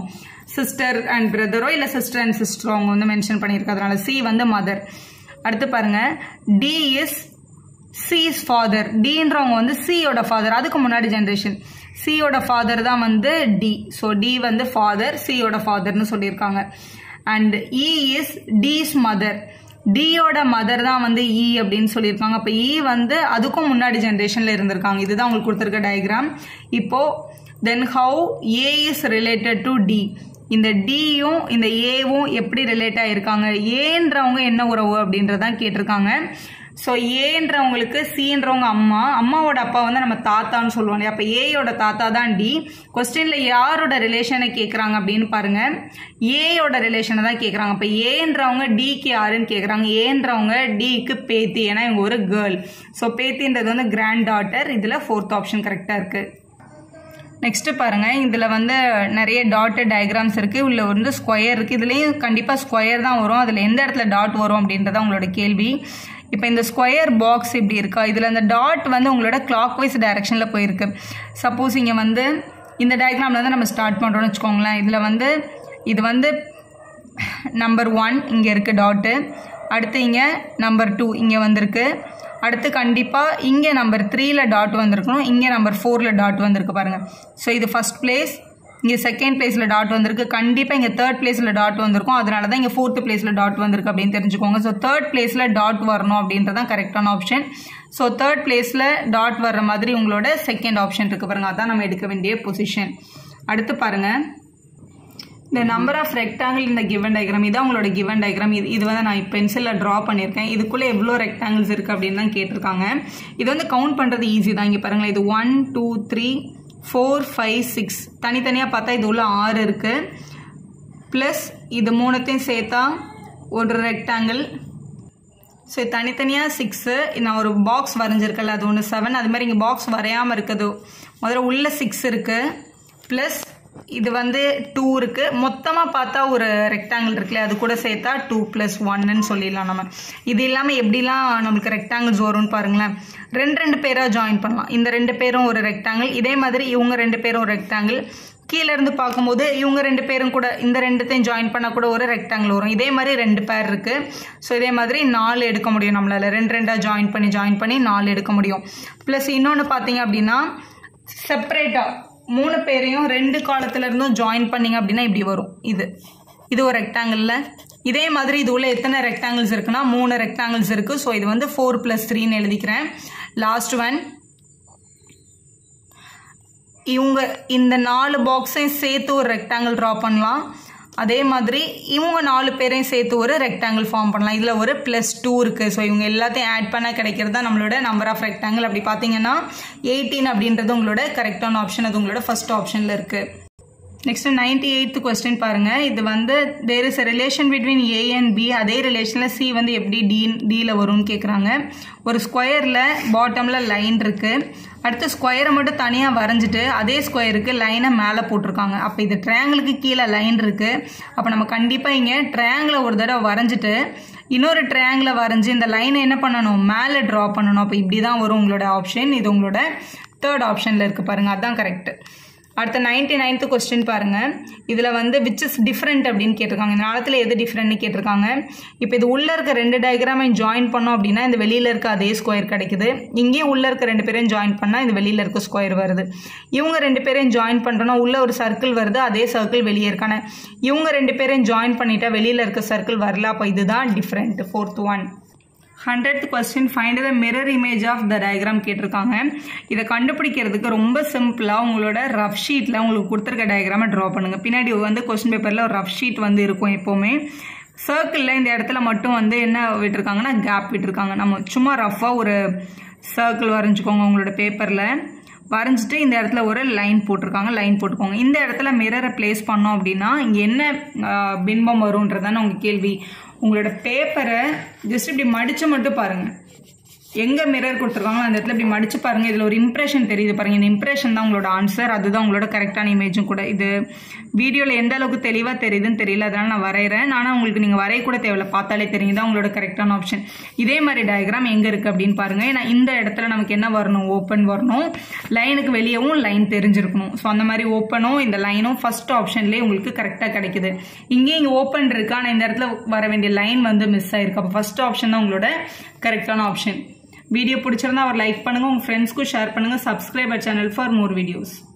A: சிஸ்டர் அண்ட் பிரதரோ இல்லை சிஸ்டர் அண்ட் சிஸ்டரோ அவங்க வந்து மென்ஷன் பண்ணியிருக்கிறதுனால சி வந்து மதர் அடுத்து பாருங்க டி இஸ் சிஸ் ஃபாதர் டின்றவங்க வந்து சியோட ஃபாதர் அதுக்கு முன்னாடி ஜென்ரேஷன் சியோட ஃபாதர் தான் வந்து டி ஸோ டி வந்து ஃபாதர் சியோட ஃபாதர்னு சொல்லியிருக்காங்க and E is D's mother டியோட மதர் தான் வந்து இ அப்படின்னு சொல்லியிருக்காங்க அப்போ இ வந்து அதுக்கும் முன்னாடி ஜென்ரேஷனில் இருந்திருக்காங்க இதுதான் உங்களுக்கு கொடுத்துருக்க டயக்ராம் இப்போ then how A is related to D இந்த டியும் இந்த ஏவும் எப்படி ரிலேட் ஆகிருக்காங்க ஏன்றவங்க என்ன உறவு அப்படின்றதான் கேட்டிருக்காங்க ஸோ ஏன்றவங்களுக்கு சின்றவங்க அம்மா அம்மாவோட அப்பா வந்து நம்ம தாத்தான்னு சொல்லுவோம் இல்லையா அப்போ ஏயோட தாத்தா தான் டி கொஸ்டினில் யாரோட ரிலேஷனை கேட்குறாங்க அப்படின்னு பாருங்க ஏயோட ரிலேஷனை தான் கேட்குறாங்க அப்போ ஏன்றவங்க டிக்கு யாருன்னு கேட்குறாங்க ஏன்றவங்க டிக்கு பேத்தி ஏன்னா இவங்க ஒரு கேர்ள் ஸோ பேத்தின்றது வந்து கிராண்ட் டாட்டர் இதில் ஃபோர்த் ஆப்ஷன் கரெக்டாக இருக்குது நெக்ஸ்ட் பாருங்க இதில் வந்து நிறைய டாட்டட் டயக்ராம்ஸ் இருக்குது உள்ள வந்து ஸ்கொயர் இருக்குது இதுலேயும் கண்டிப்பாக ஸ்கொயர் தான் வரும் அதில் எந்த இடத்துல டாட் வரும் அப்படின்றத உங்களோட கேள்வி இப்போ இந்த ஸ்கொயர் பாக்ஸ் இப்படி இருக்கா இதில் அந்த டாட் வந்து உங்களோட கிளாக் வைஸ் டைரக்ஷனில் போயிருக்கு சப்போஸ் இங்கே வந்து இந்த டயக்ராமில் வந்து நம்ம ஸ்டார்ட் பண்ணுறோம்னு வச்சுக்கோங்களேன் இதில் வந்து இது வந்து நம்பர் ஒன் இங்கே இருக்குது டாட்டு அடுத்து இங்கே நம்பர் டூ இங்கே வந்திருக்கு அடுத்து கண்டிப்பாக இங்கே நம்பர் த்ரீல டாட் வந்திருக்கணும் இங்கே நம்பர் ஃபோரில் டாட் வந்திருக்கு பாருங்கள் ஸோ இது ஃபஸ்ட் பிளேஸ் இங்கே செகண்ட் பிளேஸில் டாட் வந்திருக்கு கண்டிப்பாக இங்கே தேர்ட் பிளேஸில் டாட் வந்திருக்கும் அதனால தான் இங்கே ஃபோர்த்து பிளேஸில் டாட் வந்திருக்கு அப்படின்னு தெரிஞ்சுக்கோங்க ஸோ தேர்ட் பிளேஸில் டாட் வரணும் அப்படின்றது தான் கரெக்டான ஆப்ஷன் ஸோ தேர்ட் பிளேஸில் டாட் வர்ற மாதிரி உங்களோட செகண்ட் ஆப்ஷன் இருக்குது பாருங்கள் அதான் நம்ம எடுக்க வேண்டிய பொசிஷன் அடுத்து பாருங்கள் இந்த நம்பர் ஆஃப் ரெக்டாங்கிள் இந்த கிவன் டயக்ராம் இதான் உங்களோட கிவன் டயக்ராம் இது இது வந்து நான் பென்சிலில் ட்ரா பண்ணியிருக்கேன் இதுக்குள்ளே எவ்வளோ ரெக்டாங்கிள்ஸ் இருக்குது அப்படின்னு தான் கேட்டிருக்காங்க இது வந்து கவுண்ட் பண்ணுறது ஈஸி தான் இங்கே பாருங்களேன் இது one two three four five six தனித்தனியாக பார்த்தா இது உள்ள ஆறு இருக்குது ப்ளஸ் இது மூணுத்தையும் சேர்த்தா ஒரு ரெக்டாங்கிள் ஸோ தனித்தனியாக சிக்ஸு நான் ஒரு பாக்ஸ் வரைஞ்சிருக்கல அது ஒன்று செவன் அது மாதிரி இங்கே பாக்ஸ் வரையாமல் இருக்குது முதல்ல உள்ள சிக்ஸ் இருக்குது ப்ளஸ் இது வந்து டூ இருக்குது மொத்தமாக பார்த்தா ஒரு ரெக்டாங்கிள் இருக்குல்ல அது கூட சேர்த்தா டூ ப்ளஸ் ஒன்னு சொல்லிடலாம் நம்ம இது இல்லாமல் எப்படிலாம் நம்மளுக்கு ரெக்டாங்கிள்ஸ் வரும்னு பாருங்களேன் ரெண்டு ரெண்டு பேராக ஜாயின் பண்ணலாம் இந்த ரெண்டு பேரும் ஒரு ரெக்டாங்கிள் இதே மாதிரி இவங்க ரெண்டு பேரும் ஒரு ரெக்டாங்கிள் கீழே இருந்து பார்க்கும்போது இவங்க ரெண்டு பேரும் கூட இந்த ரெண்டுத்தையும் ஜாயின் பண்ண கூட ஒரு ரெக்டாங்கிள் வரும் இதே மாதிரி ரெண்டு பேர் இருக்கு ஸோ இதே மாதிரி நாலு எடுக்க முடியும் நம்மளால ரெண்டு ரெண்டாக ஜாயின் பண்ணி ஜாயின் பண்ணி நாலு எடுக்க முடியும் ப்ளஸ் இன்னொன்று பார்த்தீங்க அப்படின்னா செப்பரேட்டாக மூணு பேரையும் ரெண்டு காலத்துல இருந்தும் ஜாயின் பண்ணீங்க அப்படின்னா இப்படி வரும் இது இது ஒரு ரெக்டாங்கிளில் இதே மாதிரி இது உள்ள எத்தனை ரெக்டாங்கிள்ஸ் இருக்குன்னா மூணு ரெக்டாங்கிள்ஸ் இருக்கு ஸோ இது வந்து ஃபோர் ப்ளஸ் த்ரீன்னு எழுதிக்கிறேன் லாஸ்ட் ஒன் இவங்க இந்த நாலு பாக்ஸையும் சேர்த்து ஒரு ரெக்டாங்கிள் ட்ரா பண்ணலாம் அதே மாதிரி இவங்க நாலு பேரையும் சேர்த்து ஒரு ரெக்டாங்கிள் ஃபார்ம் பண்ணலாம் இதில் ஒரு ப்ளஸ் டூ இருக்குது ஸோ இவங்க எல்லாத்தையும் ஆட் பண்ண கிடைக்கிறது தான் நம்மளோட நம்பர் ஆஃப் ரெக்டாங்கிள் அப்படி பார்த்தீங்கன்னா எயிட்டீன் அப்படின்றது உங்களோட கரெக்டான ஆப்ஷன் அது உங்களோட ஃபர்ஸ்ட் ஆப்ஷனில் இருக்குது நெக்ஸ்ட் நைன்டி எயித்து கொஸ்டின் பாருங்க இது வந்து there is a relation between A and B அதே ரிலேஷனில் சி வந்து எப்படி டி டியில் வரும்னு கேட்குறாங்க ஒரு ஸ்கொயரில் பாட்டமில் லைன் இருக்கு அடுத்து ஸ்கொயரை மட்டும் தனியாக வரைஞ்சிட்டு அதே ஸ்கொயருக்கு லைனை மேலே போட்டிருக்காங்க அப்போ இது ட்ரையாங்கிளுக்கு கீழே லைன் இருக்கு அப்போ நம்ம கண்டிப்பாக இங்கே ட்ரையாங்கிளை ஒரு தடவை வரைஞ்சிட்டு இன்னொரு ட்ரையாங்கிளை வரைஞ்சி இந்த லைனை என்ன பண்ணணும் மேலே ட்ரா பண்ணணும் அப்போ இப்படி தான் வரும் உங்களோட ஆப்ஷன் இது உங்களோட தேர்ட் ஆப்ஷனில் இருக்குது பாருங்கள் அதுதான் கரெக்ட் அடுத்த நைன்டி நைன்த்து கொஸ்டின் பாருங்க இதில் வந்து விச் இஸ் டிஃப்ரெண்ட் அப்படின்னு கேட்டிருக்காங்க இந்த நாளத்தில் எது டிஃப்ரெண்ட்னு கேட்டிருக்காங்க இப்போ இது உள்ளே இருக்க ரெண்டு டயக்ராமை ஜாயின் பண்ணோம் அப்படின்னா இந்த வெளியில் இருக்க அதே ஸ்கொயர் கிடைக்குது இங்கேயும் உள்ளே இருக்க ரெண்டு பேரையும் ஜாயின் பண்ணால் இந்த வெளியில் இருக்க ஸ்கொயர் வருது இவங்க ரெண்டு பேரையும் ஜாயின் பண்ணுறோன்னா உள்ள ஒரு சர்க்கிள் வருது அதே சர்க்கிள் வெளியே இருக்கான இவங்க ரெண்டு பேரையும் ஜாயின் பண்ணிட்டா வெளியில் இருக்க சர்க்கிள் வரல அப்போ இதுதான் different fourth one hundred question find the mirror image of the diagram கேட்டிருக்காங்க இதை கண்டுபிடிக்கிறதுக்கு ரொம்ப சிம்பிளாக உங்களோட ரஃப் ஷீட்டில் உங்களுக்கு கொடுத்துருக்க டயக்ராமை ட்ரா பண்ணுங்கள் பின்னாடி வந்து கொஸ்டின் பேப்பரில் ஒரு ரஃப் ஷீட் வந்து இருக்கும் எப்போவுமே சர்க்கிளில் இந்த இடத்துல மட்டும் வந்து என்ன விட்டுருக்காங்கன்னா கேப் விட்டுருக்காங்க நம்ம சும்மா ரஃபாக ஒரு சர்க்கிள் வரைஞ்சிக்கோங்க உங்களோட பேப்பரில் வரைஞ்சிட்டு இந்த இடத்துல ஒரு லைன் போட்டிருக்காங்க லைன் போட்டுக்கோங்க இந்த இடத்துல மிரரை பிளேஸ் பண்ணோம் அப்படின்னா இங்கே என்ன ஆஹ், பின்பம் வரும்ன்றதான உங்கள் கேள்வி உங்களோட பேப்பரை ஜஸ்ட் இப்படி மடித்து மட்டும் பாருங்கள் எங்கே மிரர் கொடுத்துருக்காங்களோ அந்த இடத்துல இப்படி மடிச்சு பாருங்கள் இதில் ஒரு இம்ப்ரெஷன் தெரியுது பாருங்கள் இந்த இம்ப்ரெஷன் தான் உங்களோட ஆன்சர் அதுதான் உங்களோட கரெக்டான இமேஜும் கூட இது வீடியோவில் எந்த அளவுக்கு தெளிவாக தெரியுதுன்னு தெரியல அதனால் நான் வரைகிறேன் ஆனால் உங்களுக்கு நீங்கள் வரைய கூட தேவையில்ல பார்த்தாலே தெரியும் தான் உங்களோட கரெக்டான ஆப்ஷன் இதே மாதிரி டயக்ராம் எங்கே இருக்குது அப்படின்னு பாருங்கள் ஏன்னா இந்த இடத்துல நமக்கு என்ன வரணும் ஓப்பன் வரணும் லைனுக்கு வெளியவும் லைன் தெரிஞ்சிருக்கணும் ஸோ அந்த மாதிரி ஓப்பனும் இந்த லைனும் ஃபர்ஸ்ட் ஆப்ஷன்லேயே உங்களுக்கு கரெக்டாக கிடைக்குது இங்கேயும் இங்கே ஓப்பன் இருக்கு ஆனால் இந்த இடத்துல வர வேண்டிய லைன் வந்து மிஸ் ஆயிருக்கு அப்போ ஃபர்ஸ்ட் ஆப்ஷன் தான் உங்களோட கரெக்டான ஆப்ஷன் வீடியோ பிடிச்சிருந்தா அவர் லைக் பண்ணுங்கள் உங்கள் ஃப்ரெண்ட்ஸ்க்கும் ஷேர் பண்ணுங்கள் subscriber channel for more videos